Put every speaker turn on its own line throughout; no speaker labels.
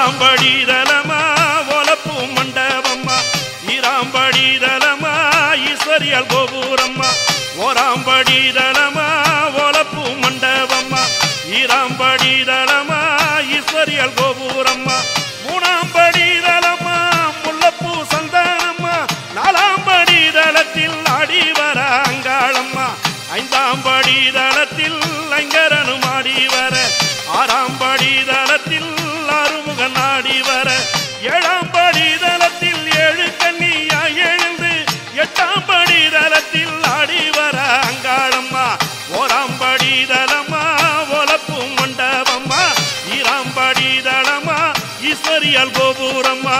ஓராம்படிதலமா ஒலப்பு மண்டபம்மா ஈராம்படிதலமா ஈஸ்வரியல் கோபுரம்மா ஓராம்படிதலமா ஒலப்பு மண்டபம்மா ஈராம்படிதலமா ஈஸ்வரியல் கோபுரம்மா மூணாம்படிதலமா முல்லப்பூ சந்தானம்மா நாலாம்படிதளத்தில் அடிவர அங்காளம்மா ஐந்தாம் படிதளத்தில் ஐங்கரனும் ஆடி வர ஆறாம் படிதளத்தில் அருமுகன் ஆடி வர ஏழாம் படிதளத்தில் ஏழு கன்னியா எழுந்து எட்டாம் படிதளத்தில் ஆடி வர அங்காளம்மா ஓராம் படிதளமா ஒலப்பு மண்டபம்மா ஈராம் படிதளமா ஈஸ்வரியல் கோபுரம்மா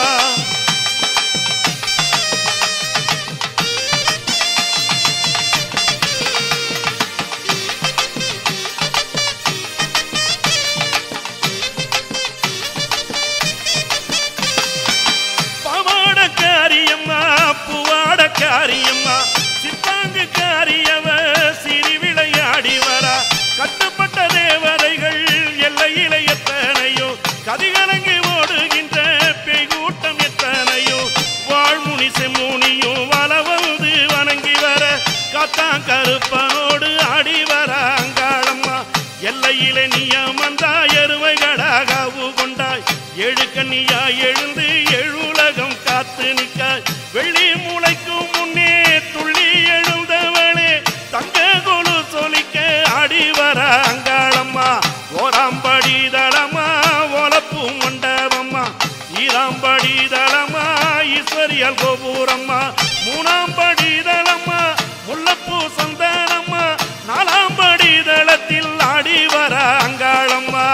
பவாடக்காரியம்மா பூவாடக்காரியம்மா சித்தாங்கு காரியவ சிறி விளையாடி வரா கட்டுப்பட்ட தேவதைகள் எல்லையில எத்தனையோ கதிகலங்கி ஓடுகின்ற பெய்கூட்டம் எத்தனையோ வாழ்முனி செம்முனியும் வல வந்து வணங்கி வர காத்தான் கருப்பனோடு ஆடி வர அங்காளம்மா எல்லையிலே நீயமந்தா எருமைகடாகாவு கொண்டாய் எழு கண்ணியா எழுந்து எழுலகம் காத்து நிற்காய் வெள்ளி முளைக்கும் முன்னே துள்ளி எழுந்தவளே தங்க கொலு சொலிக்க ஆடி வர அங்காளம்மா ஓராம்படி தளமா ஒலப்பு மண்டபம்மா ஈராம்படி தளமா ஈஸ்வரியல் கோபுரம்மா மூணாம்படி தளமா முல்லப்பூ சந்தானம்மா நாலாம்படி தளத்தில் ஆடி வர அங்காளம்மா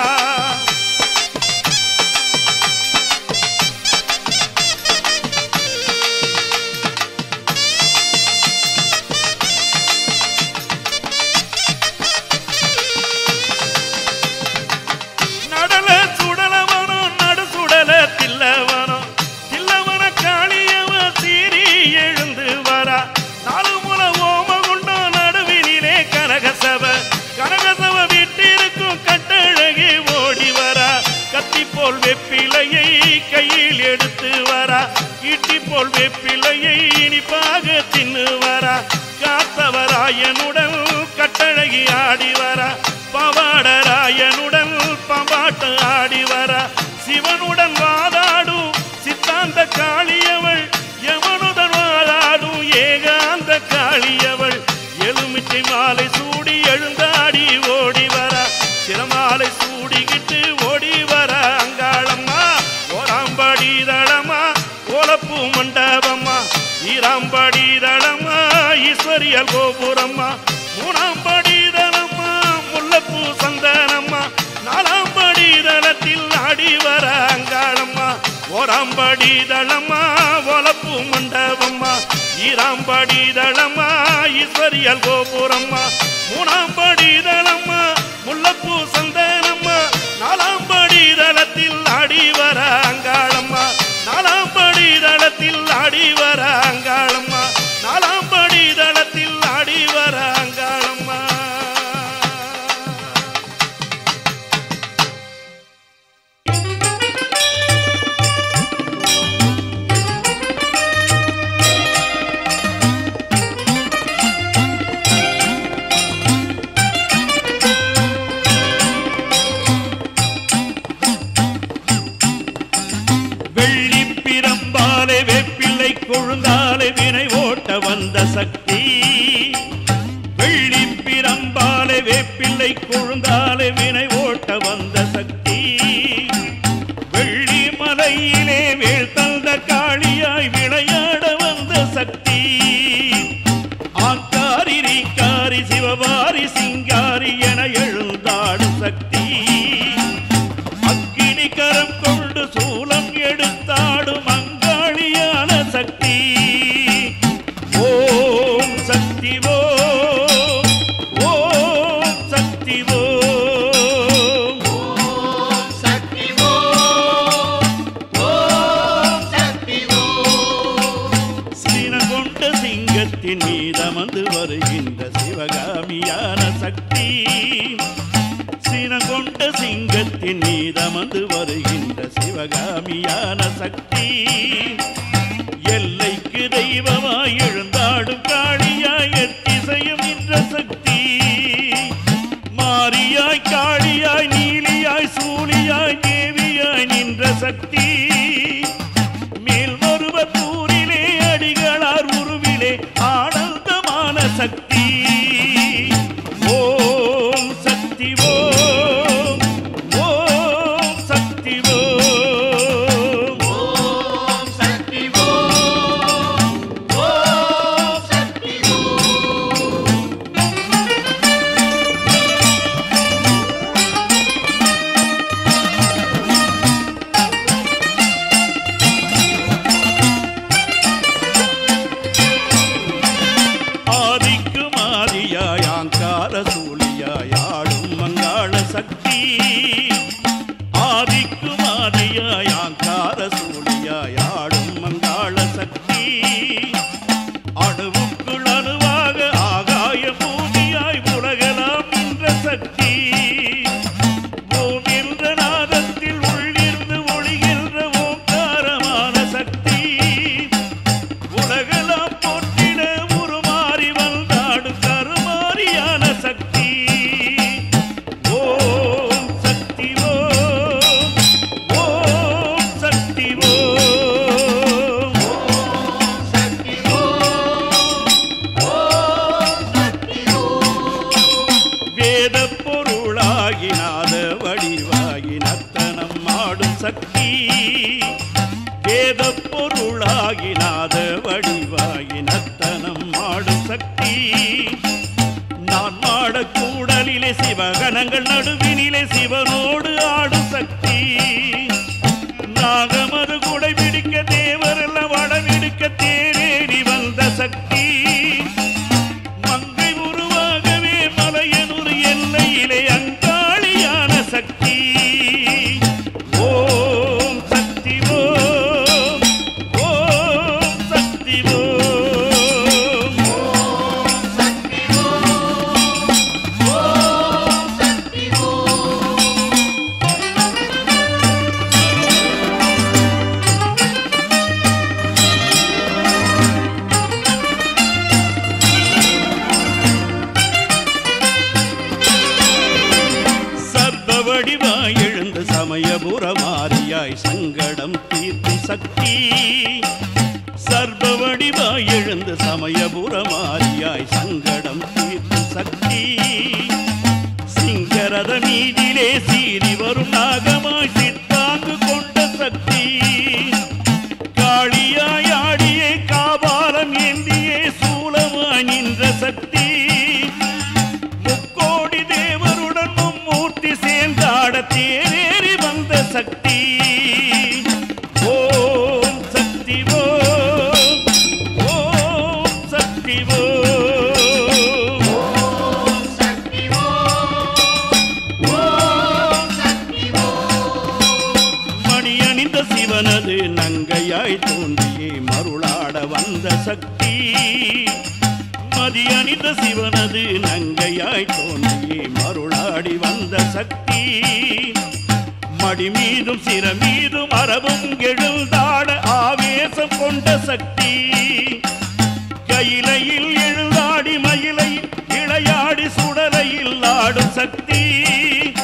நடல சுடலவனோ நடு சுடல தில்லவனோ தில்லவன காளியவ சீறி எழுந்து வரா நாலு முல ஓம குண்டோ நடுவினிலே கனகசப கனகசப விட்டிருக்கும் கட்டழகி ஓடி வரா கத்தி போல் வெப்பிலையை கையில் எடுத்து வரா ஈட்டி போல் வெப்பிலையை இனிப்பாக தின்னு வரா காத்தவராயனுடன் கட்டழகி ஆடி வரா பவாடராயனுடன் பம்பாட்டு ஆடி வர சிவனுடன் வாதாடும் சித்தாந்த காளியவள் யமனுடன் வாதாடும் ஏகாந்த காளியவள் எலுமிச்சை மாலை சூடி எழுந்தாடி ஓடி வர சிரமாலை சூடிக்கிட்டு ஓடி வர அங்காளம்மா ஓராம்படி தளமா ஓலப்பூ மண்டபம்மா ஈராம்படி தளமா ஈஸ்வரியல் கோபுரம்மா மூணாம்படி தளமா முல்லப்பூ சந்தனம்மா நாலாம்படி தளத்தில் ஆடி வர அங்காளம்மா ஓராம்படி தளமா ஒலப்பு மண்டபம்மா ஈராம்படி தளமா ஈஸ்வரியல் கோபுரம்மா மூணாம்படி தளமா முல்லப்பூ சந்தனம்மா நாலாம்படி தளத்தில் ஆடி வர அங்காளம்மா நாலாம்படி தளத்தில் ஆடி வர அங்காளம்மா நாலாம்படி தளத்தில் ஆடி வர அங்காளம்மா வெள்ளி பிரம்பாலே வேப்பிள்ளை கொழுந்தாலே வினை ஓட்ட வந்த சக்தி வெள்ளி பிரம்பாலே வேப்பிள்ளை கொழுந்தாலே வினை ஓட்ட வந்த சக்தி வெள்ளி மலையிலே வேள் தந்த காளியாய் விளையாட வந்த சக்தி ஆக்காரி ரீக்காரி சிவபாரி சிங்காரி என எழுந்தாடும் சக்தி அக்கினி கரம் கொண்டு சூலம் எடுத்தாடும் அங்காளியான சக்தி ஓம் சக்தி ஓம் ஓம் சக்தி ஓம் சிங்கத்தின் மீதமந்து வருகின்ற சிவகாமியான சக்தி எல்லைக்கு தெய்வமாய் எழுந்தாடும் காளியாய் எத்திசையும் நின்ற சக்தி மாரியாய் காளியாய் நீலியாய் சூலியாய் தேவியாய் நின்ற சக்தி மேல்மருவத்தூரிலே அடிகளார் உருவிலே ஆனந்தமான சக்தி ஓம் சக்தி ஓம் ஓம் சக்தி ஓம்
ஓம் சக்தி ஓம் ஓம் சக்தி ஓம்
ஆதிக்கும் ஆதியாய் ஆங்கார சூழியாய் ஆடும் மங்காள சக்தி ஆதிக்கும் ஆதியாய் ஆங்கார சூழியாய் ஆடும் மங்காள சக்தி அணுவுக்குள் அணுவாக ஆகாய பூமியாய் உலகலாம் நின்ற சக்தி ஓம் என்ற நாதத்தில் உள்ளிருந்து ஒளிகின்ற ஓங்காரமான சக்தி உலகெல்லாம் போற்றிட உருமாறி வந்தாடும் கருமாரியான சக்தி ஓம் சக்தி ஓம் ஓம் சக்தி ஓம்
ஓம் சக்தி ஓம் ஓம் சக்தி ஓம்
வேத பொருளாகி நாத வடிவாகி நத்தனம் ஆடும் சக்தி வேத பொருளாகி நாத வடிவாகி நத்தனம் ஆடும் சக்தி நான் மாடக் கூடலிலே சிவகணங்கள் நடுவினிலே சிவனோடு ஆடும் சக்தி நாகமது குடை பிடிக்க தேவரெல்லாம் வடமிடுக்க தேரேறி வந்த சக்தி மங்கை உருவாகவே மலையனூர் எல்லையிலே அங்காளியான சக்தி ஓம் சக்தி ஓம் ஓம் சக்தி ஓம்
ஓம் சக்தி ஓம் ஓம் சக்தி ஓம்
சர்வ வடிவாய் எழுந்த சமயபுரமாரியாய் சங்கடம் தீர்க்கும் சக்தி சர்வ வடிவாய் எழுந்த சமயபுரமாரியாய் சங்கடம் தீர்க்கும் சக்தி சிங்கரத மீதிலே சீறி வரும் நாகமாய் சித்தாங்கு கொண்ட சக்தி காளியாய் ஆடியே காபாலம் ஏந்தியே சூலமாய் நின்ற சக்தி முக்கோடி தேவருடன் மும்மூர்த்தி சேர்ந்தாட தேரேறி வந்த சக்தி ஓம் சக்தி ஓம் ஓம் சக்தி ஓம்
ஓம் சக்தி ஓம் ஓம் சக்தி ஓம்
மணி அணிந்த சிவனது நங்கையாய் தோன்றியே மருளாட வந்த சக்தி மதி அணிந்த சிவனது நங்கையாய் தோன்றியே மருளாடி வந்த சக்தி மடி மீதும் சிர மீதும் அரபும் எழுந்தாட ஆவேசம் கொண்ட சக்தி கையிலையில் எழுந்தாடி மயிலை இளையாடி சுடலையில் ஆடும் சக்தி